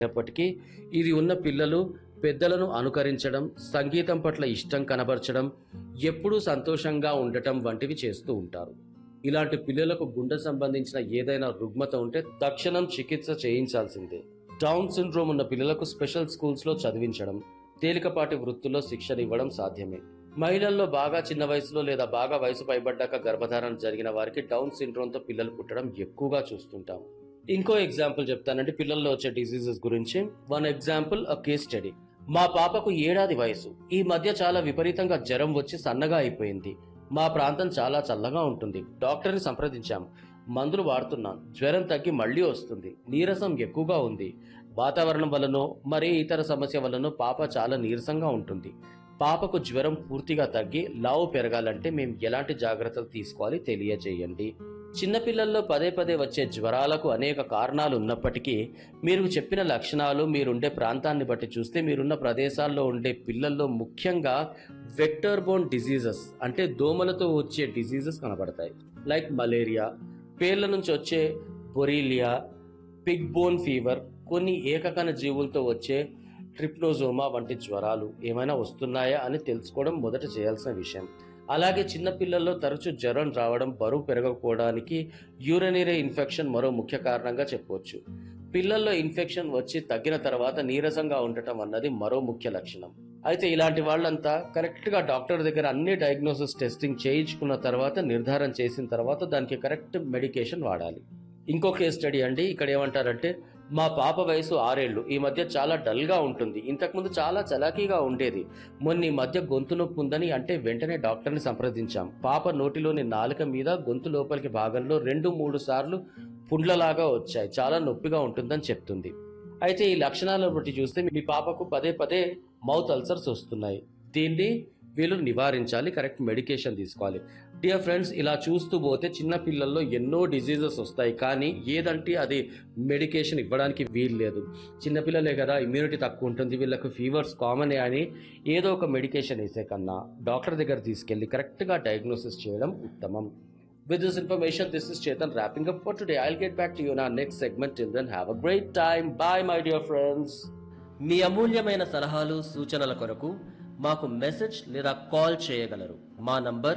అయినప్పటికీ ఇది ఉన్న పిల్లలు పెద్దలను అనుకరించడం సంగీతం పట్ల ఇష్టం కనబరచడం ఎప్పుడూ సంతోషంగా ఉండటం వంటివి చేస్తూ ఉంటారు ఇలాంటి పిల్లలకు గుండె సంబంధించిన ఏదైనా రుగ్మత ఉంటే తక్షణం చికిత్స చేయించాల్సిందే డౌన్ సిండ్రోమ్ ఉన్న పిల్లలకు స్పెషల్ స్కూల్స్ లో చదివించడం తేలికపాటి వృత్తుల్లో శిక్షణ ఇవ్వడం సాధ్యమే మహిళల్లో బాగా చిన్న వయసులో లేదా బాగా వయసు పైబడ్డాక గర్భధారణ జరిగిన వారికి డౌన్ సిండ్రోమ్ తో పిల్లలు పుట్టడం ఎక్కువగా చూస్తుంటాం ఇంకో ఎగ్జాంపుల్ చెప్తానండి పిల్లల్లో వచ్చే డిసీజెస్ గురించి one example a case study మా పాపకు ఏడాది వయసు ఈ మధ్య చాలా విపరీతంగా జ్వరం వచ్చి సన్నగా అయిపోయింది మా ప్రాంతం చాలా చల్లగా ఉంటుంది డాక్టర్ని సంప్రదించాం మందులు వాడుతున్నాం జ్వరం తగ్గి మళ్ళీ వస్తుంది నీరసం ఎక్కువగా ఉంది వాతావరణం వలనో మరే ఇతర సమస్య వలనో పాప చాలా నీరసంగా ఉంటుంది పాపకు జ్వరం పూర్తిగా తగ్గి లావు పెరగాలంటే మేము ఎలాంటి జాగ్రత్తలు తీసుకోవాలి తెలియజేయండి చిన్నపిల్లల్లో పదే పదే వచ్చే జ్వరాలకు అనేక కారణాలు ఉన్నప్పటికీ మీరు చెప్పిన లక్షణాలు మీరుండే ప్రాంతాన్ని బట్టి చూస్తే మీరున్న ప్రదేశాల్లో ఉండే పిల్లల్లో ముఖ్యంగా వెక్టర్ బోన్ డిసీజెస్ అంటే దోమలతో వచ్చే డిసీజెస్ కనబడతాయి లైక్ మలేరియా పేర్ల నుంచి వచ్చే బొరీలియా పిగ్ బోన్ ఫీవర్ కొన్ని ఏకకణ జీవులతో వచ్చే ట్రిప్నోజోమా వంటి జ్వరాలు ఏమైనా వస్తున్నాయా అని తెలుసుకోవడం మొదట చేయాల్సిన విషయం అలాగే చిన్నపిల్లల్లో తరచూ జ్వరం రావడం బరువు పెరగకపోవడానికి యూరినరీ ఇన్ఫెక్షన్ మరో ముఖ్య కారణంగా చెప్పవచ్చు పిల్లల్లో ఇన్ఫెక్షన్ వచ్చి తగ్గిన తర్వాత నీరసంగా ఉండటం అన్నది మరో ముఖ్య లక్షణం అయితే ఇలాంటి వాళ్ళంతా కరెక్ట్గా డాక్టర్ దగ్గర అన్ని డయాగ్నోసిస్ టెస్టింగ్ చేయించుకున్న తర్వాత నిర్ధారణ చేసిన తర్వాత దానికి కరెక్ట్ మెడికేషన్ వాడాలి ఇంకో కేస్ స్టడీ అండి ఇక్కడ ఏమంటారంటే మా పాప వయసు ఆరేళ్లు ఈ మధ్య చాలా డల్గా ఉంటుంది ఇంతకుముందు చాలా చలాకీగా ఉండేది మొన్న ఈ మధ్య గొంతు నొప్పి ఉందని అంటే వెంటనే డాక్టర్ని సంప్రదించాం పాప నోటిలోని నాలుక మీద గొంతు లోపలికి భాగంలో రెండు మూడు సార్లు పుండ్లలాగా వచ్చాయి చాలా నొప్పిగా ఉంటుందని చెప్తుంది అయితే ఈ లక్షణాలను బట్టి చూస్తే మీ పాపకు పదే పదే మౌత్ అల్సర్స్ వస్తున్నాయి దీన్ని వీళ్ళు నివారించాలి కరెక్ట్ మెడికేషన్ తీసుకోవాలి డియర్ ఫ్రెండ్స్ ఇలా చూస్తూ పోతే చిన్న పిల్లల్లో ఎన్నో డిసీజెస్ వస్తాయి కానీ ఏదంటే అది మెడికేషన్ ఇవ్వడానికి వీలు లేదు చిన్నపిల్లలే కదా ఇమ్యూనిటీ తక్కువ ఉంటుంది వీళ్ళకు ఫీవర్స్ కామన్ అని ఏదో ఒక మెడికేషన్ వేసే కన్నా డాక్టర్ దగ్గర తీసుకెళ్ళి కరెక్ట్గా డయాగ్నోసిస్ చేయడం ఉత్తమం With this information, this is Chetan wrapping up for today. I'll get back to you in our next segment. Till then, have a great time. Bye, my dear friends. మీ అమూల్యమైన సలహాలు సూచనల కొరకు మాకు మెసేజ్ లేదా call చేయగలరు మా number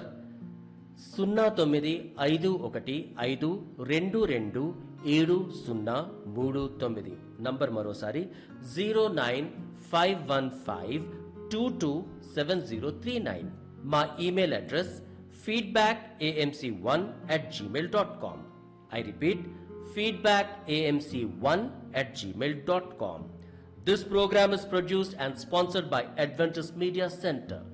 సున్నా తొమ్మిది ఐదు ఒకటి ఐదు రెండు రెండు ఏడు సున్నా మూడు తొమ్మిది నంబర్ మరోసారి zero nine five one five two two seven zero three nine మా email address feedback AMC one at Gmail dot com I repeat feedback amc1 at gmail.com. This program is produced and sponsored by Adventist Media Center.